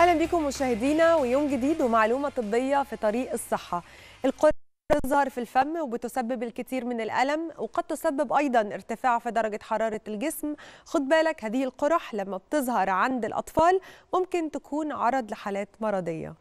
اهلا بكم مشاهدينا ويوم جديد ومعلومه طبيه في طريق الصحه القرح تظهر في الفم وبتسبب الكثير من الالم وقد تسبب ايضا ارتفاع في درجه حراره الجسم خد بالك هذه القرح لما بتظهر عند الاطفال ممكن تكون عرض لحالات مرضيه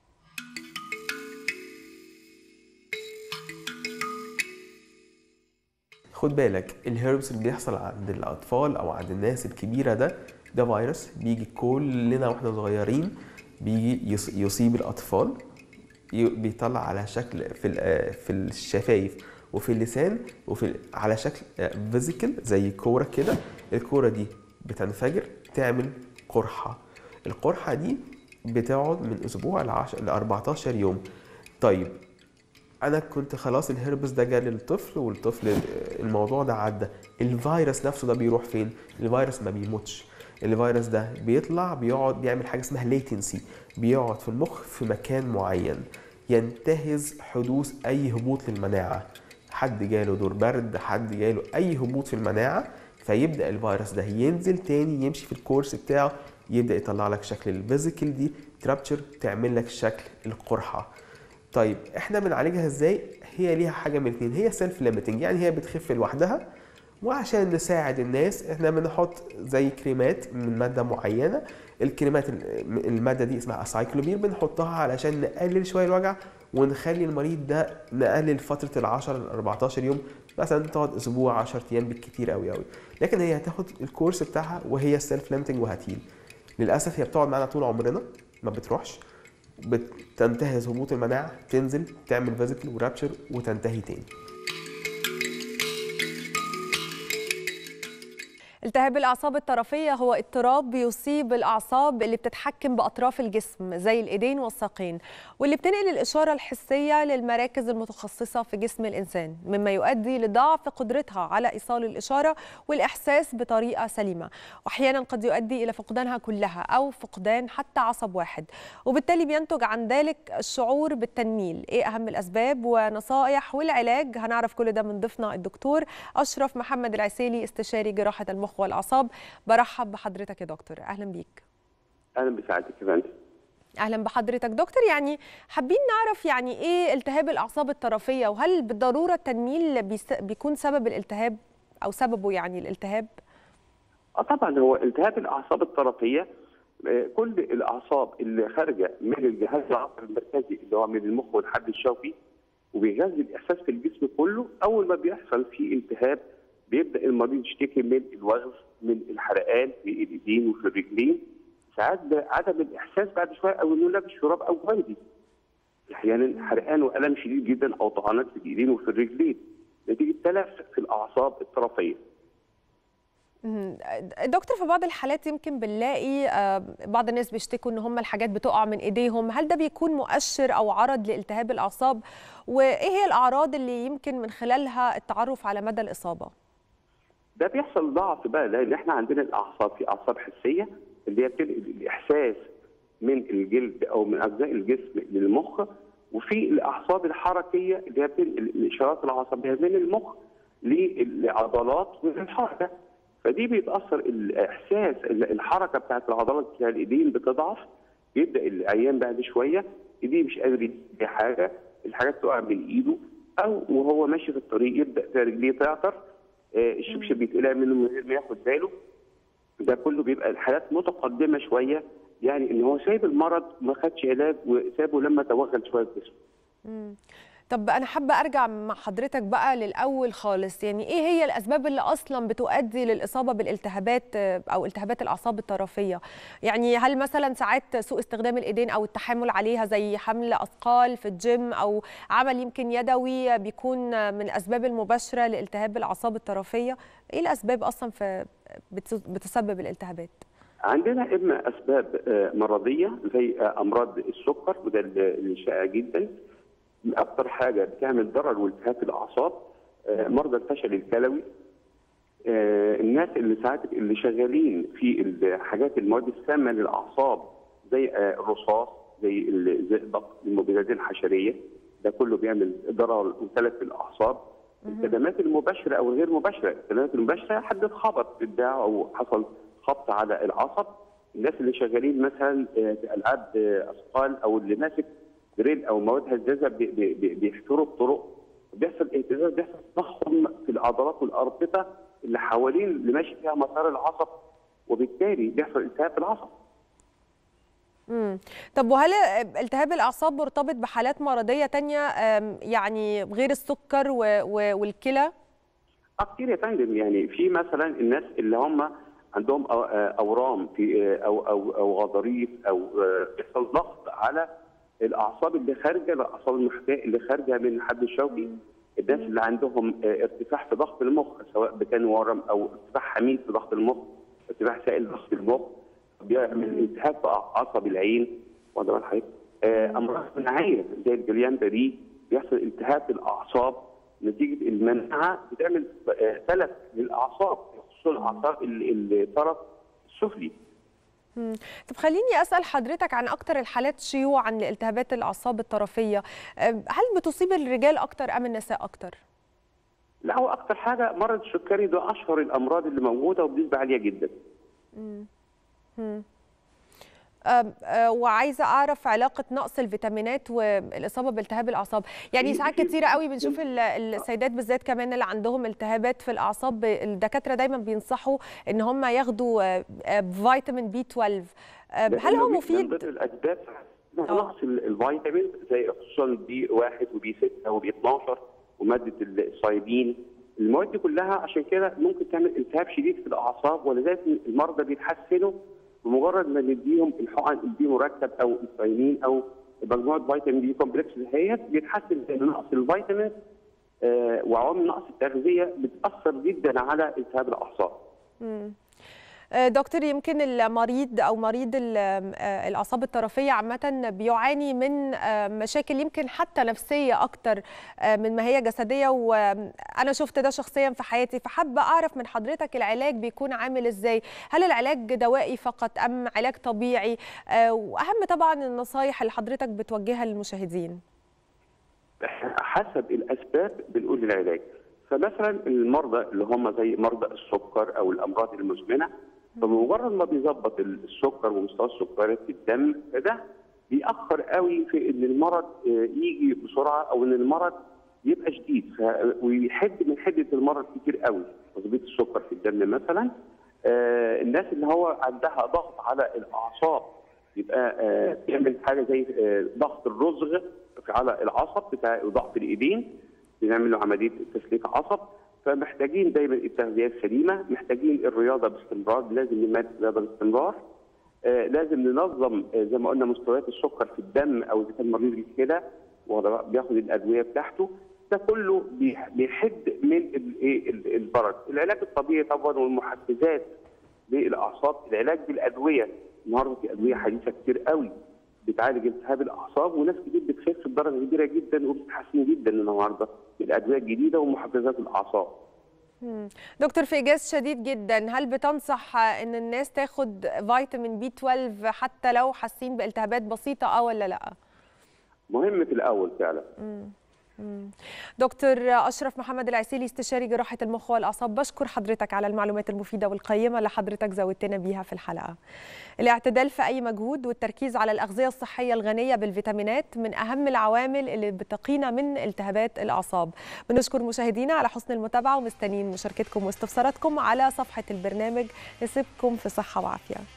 خد بالك الهيربس اللي بيحصل عند الاطفال او عند الناس الكبيره ده ده فيروس بيجي كلنا واحنا صغيرين بيجي يص- يصيب الاطفال ي- بيطلع على شكل في ال- في الشفايف وفي اللسان وفي على شكل فيزيكال زي كوره كده الكوره دي بتنفجر تعمل قرحه القرحه دي بتقعد من اسبوع ل 10 ل 14 يوم طيب انا كنت خلاص الهربس ده جالي للطفل والطفل الموضوع ده عدى الفيروس نفسه ده بيروح فين الفيروس ما بيموتش الفيروس ده بيطلع بيقعد بيعمل حاجه اسمها ليتنسي بيقعد في المخ في مكان معين ينتهز حدوث اي هبوط للمناعه حد جاله دور برد حد جاله اي هبوط في المناعه فيبدا الفيروس ده ينزل تاني يمشي في الكورس بتاعه يبدا يطلع لك شكل الفيزيكال دي ترابتشر تعمل لك شكل القرحه طيب احنا بنعالجها ازاي هي ليها حاجه من الاثنين هي سيلف ليميتنج يعني هي بتخف لوحدها وعشان نساعد الناس احنا بنحط زي كريمات من ماده معينه الكريمات ال- الماده دي اسمها اسايكلوبير بنحطها علشان نقلل شويه الوجع ونخلي المريض ده نقلل فتره ال 10 ل 14 يوم مثلا تقعد اسبوع 10 ايام بالكتير قوي قوي لكن هي هتاخد الكورس بتاعها وهي سيلف ليميتنج وهتيل للاسف هي بتقعد معانا طول عمرنا ما بتروحش بتنتهز هبوط المناعه تنزل تعمل فيزيكال ورابشر وتنتهي تاني التهاب الاعصاب الطرفيه هو اضطراب بيصيب الاعصاب اللي بتتحكم باطراف الجسم زي الايدين والساقين واللي بتنقل الاشاره الحسيه للمراكز المتخصصه في جسم الانسان مما يؤدي لضعف قدرتها على ايصال الاشاره والاحساس بطريقه سليمه واحيانا قد يؤدي الى فقدانها كلها او فقدان حتى عصب واحد وبالتالي بينتج عن ذلك الشعور بالتنميل ايه اهم الاسباب ونصائح والعلاج هنعرف كل ده من ضيفنا الدكتور اشرف محمد العسيلي استشاري جراحه المخ والاعصاب برحب بحضرتك يا دكتور اهلا بيك اهلا بسعادتك يا فندم اهلا بحضرتك دكتور يعني حابين نعرف يعني ايه التهاب الاعصاب الطرفيه وهل بالضروره التنميل بيس- بيكون سبب الالتهاب او سببه يعني الالتهاب اه طبعا هو التهاب الاعصاب الطرفيه آه، كل الاعصاب اللي خارجه من الجهاز العصبي المركزي اللي هو من المخ والحبل الشوكي وبيغذي الاحساس في الجسم كله اول ما بيحصل فيه التهاب بيبدا المريض يشتكي من الوغز من الحرقان في الايدين وفي الرجلين ساعات ده عدم الاحساس بعد شويه او انه لابس شراب او جوانتي احيانا حرقان والم شديد جدا او طعنات في الايدين وفي الرجلين نتيجه تلف في الاعصاب الطرفيه مم. دكتور في بعض الحالات يمكن بنلاقي آه، بعض الناس بيشتكوا ان هم الحاجات بتقع من ايديهم هل ده بيكون مؤشر او عرض لالتهاب الاعصاب وايه هي الاعراض اللي يمكن من خلالها التعرف على مدى الاصابه ده بيحصل ضعف بقى لان احنا عندنا الاعصاب في اعصاب حسيه اللي هي بتنقل الاحساس من الجلد او من اجزاء الجسم للمخ وفي الاعصاب الحركيه اللي هي بتنقل الاشارات العصبيه من المخ للعضلات وللحركه فدي بيتاثر الاحساس الحركه بتاعت العضلات بتاع الايدين بتضعف يبدا العيان بعد شويه ايديه مش قادر يدي حاجه الحاجات تقع من ايده او وهو ماشي في الطريق يبدا رجليه تعطر آه، الشبشب بيتقلع منه من غير ما ياخد باله ده كله بيبقى الحالات متقدمه شويه يعني ان هو سايب المرض ما خدش علاج وسابه لما توغل شويه في جسمه طب انا حابه ارجع مع حضرتك بقى للاول خالص يعني ايه هي الاسباب اللي اصلا بتؤدي للاصابه بالالتهابات آه، او التهابات الاعصاب الطرفيه يعني هل مثلا ساعات سوء استخدام الايدين او التحامل عليها زي حمل اثقال في الجيم او عمل يمكن يدوي بيكون من الاسباب المباشره لالتهاب الاعصاب الطرفيه ايه الاسباب اصلا في بت- بتسبب الالتهابات عندنا اما اسباب آه، مرضيه زي آه، امراض السكر وده اللي شائع جدا اكثر حاجه بتعمل ضرر والتهاب في الاعصاب آه، مرضى الفشل الكلوي آه، الناس اللي ساعات اللي شغالين في الحاجات المواد السامه للاعصاب زي آه، الرصاص زي الزئبق المبيدات الحشريه ده كله بيعمل ضرر وتلف في الاعصاب الكدمات المباشره او الغير مباشره الكدمات المباشره حد اتخبط في الدراع او حصل خبط على العصب الناس اللي شغالين مثلا آه، في العاب آه، اثقال او اللي ماسك دريل او مواد هزازه بي- بي- بي- بيحفروا بطرق بيحصل اهتزاز بيحصل تضخم في العضلات والاربطه اللي حوالين اللي ماشي فيها مسار العصب وبالتالي بيحصل التهاب في العصب مم. طب وهل التهاب الاعصاب مرتبط بحالات مرضيه تانية آم، يعني غير السكر و- و- والكلى اه كتير يا فندم يعني في مثلا الناس اللي هم عندهم أو- آه، اورام في آه، او او او غضاريف او آه، بيحصل ضغط على الاعصاب اللي خارجه الاعصاب المحيطيه اللي خارجه من الحد الشوكي الناس اللي عندهم آه، ارتفاع في ضغط المخ سواء كان ورم او ارتفاع حميد في ضغط المخ ارتفاع سائل ضغط المخ بيعمل التهاب في عصب العين واخد بال حضرتك؟ آه، امراض مناعيه زي الجليان بري بيحصل التهاب في الاعصاب نتيجه المناعه بتعمل آه، تلف للاعصاب خصوصا الاعصاب ال- الطرف السفلي مم. طب خليني اسال حضرتك عن اكتر الحالات شيوعا لالتهابات الاعصاب الطرفيه آم، هل بتصيب الرجال اكتر ام النساء اكتر لا هو اكتر حاجه مرض السكري ده اشهر الامراض اللي موجوده وبنسبه عاليه جدا آم، آه، وعايزه اعرف علاقه نقص الفيتامينات والاصابه بالتهاب الاعصاب يعني ساعات كتيره قوي بنشوف ال- السيدات بالذات كمان اللي عندهم التهابات في الاعصاب الدكاتره دايما بينصحوا ان هم ياخدوا آه، آه، فيتامين بي 12 آم، هل هو لأنه من مفيد ضمن الاسباب آه. نقص ال- الفيتامين زي خصوصا بي 1 وبي 6 وبي 12 وماده الصايبين المواد دي كلها عشان كده ممكن تعمل التهاب شديد في الاعصاب ولذلك المرضى بيتحسنوا بمجرد ما نديهم الحقن البي مركب او الصايمين او مجموعه فيتامين بي كومبلكس دهيت بيتحسن لان نقص الفيتامين آه، وعوامل نقص التغذيه بتاثر جدا على التهاب الاعصاب. آه، دكتور يمكن المريض او مريض ال- آه، الاعصاب الطرفيه عامه بيعاني من آه، مشاكل يمكن حتى نفسيه اكتر آه، من ما هي جسديه وانا شفت ده شخصيا في حياتي فحابه اعرف من حضرتك العلاج بيكون عامل ازاي هل العلاج دوائي فقط ام علاج طبيعي آه، واهم طبعا النصايح اللي حضرتك بتوجهها للمشاهدين حسب الاسباب بنقول العلاج فمثلا المرضى اللي هم زي مرضى السكر او الامراض المزمنه فبمجرد ما بيظبط السكر ومستوى السكريات في الدم فده بيأخر قوي في ان المرض آه، يجي بسرعه او ان المرض يبقى شديد ف- ويحد من حده المرض كتير قوي تظبيط السكر في الدم مثلا آه، الناس اللي هو عندها ضغط على الاعصاب يبقى آه، بيعمل حاجه زي آه، ضغط الرزغ على العصب بتاع ضغط الايدين بنعمل له عمليه تسليك عصب فمحتاجين دايما التغذيه السليمه محتاجين الرياضه باستمرار لازم نمارس الرياضه باستمرار آه، لازم ننظم آه، زي ما قلنا مستويات السكر في الدم او اذا كان مريض كده بياخد الادويه بتاعته ده كله بيح- بيحد من الايه ال- البرد العلاج الطبيعي طبعا والمحفزات للاعصاب العلاج بالادويه النهارده في ادويه حديثه كتير قوي بتعالج التهاب الاعصاب وناس كتير بتخف بدرجه كبيره جدا وبتتحسن جدا النهارده بالادويه الجديده ومحفزات الاعصاب مم. دكتور في إيجاز شديد جدا هل بتنصح ان الناس تاخد فيتامين بي 12 حتى لو حاسين بالتهابات بسيطه اه ولا لا مهم في الاول فعلا دكتور اشرف محمد العسيلي استشاري جراحه المخ والاعصاب بشكر حضرتك على المعلومات المفيده والقيمه اللي حضرتك زودتنا بيها في الحلقه الاعتدال في اي مجهود والتركيز على الاغذيه الصحيه الغنيه بالفيتامينات من اهم العوامل اللي بتقينا من التهابات الاعصاب بنشكر مشاهدينا على حسن المتابعه ومستنيين مشاركتكم واستفساراتكم على صفحه البرنامج نسيبكم في صحه وعافيه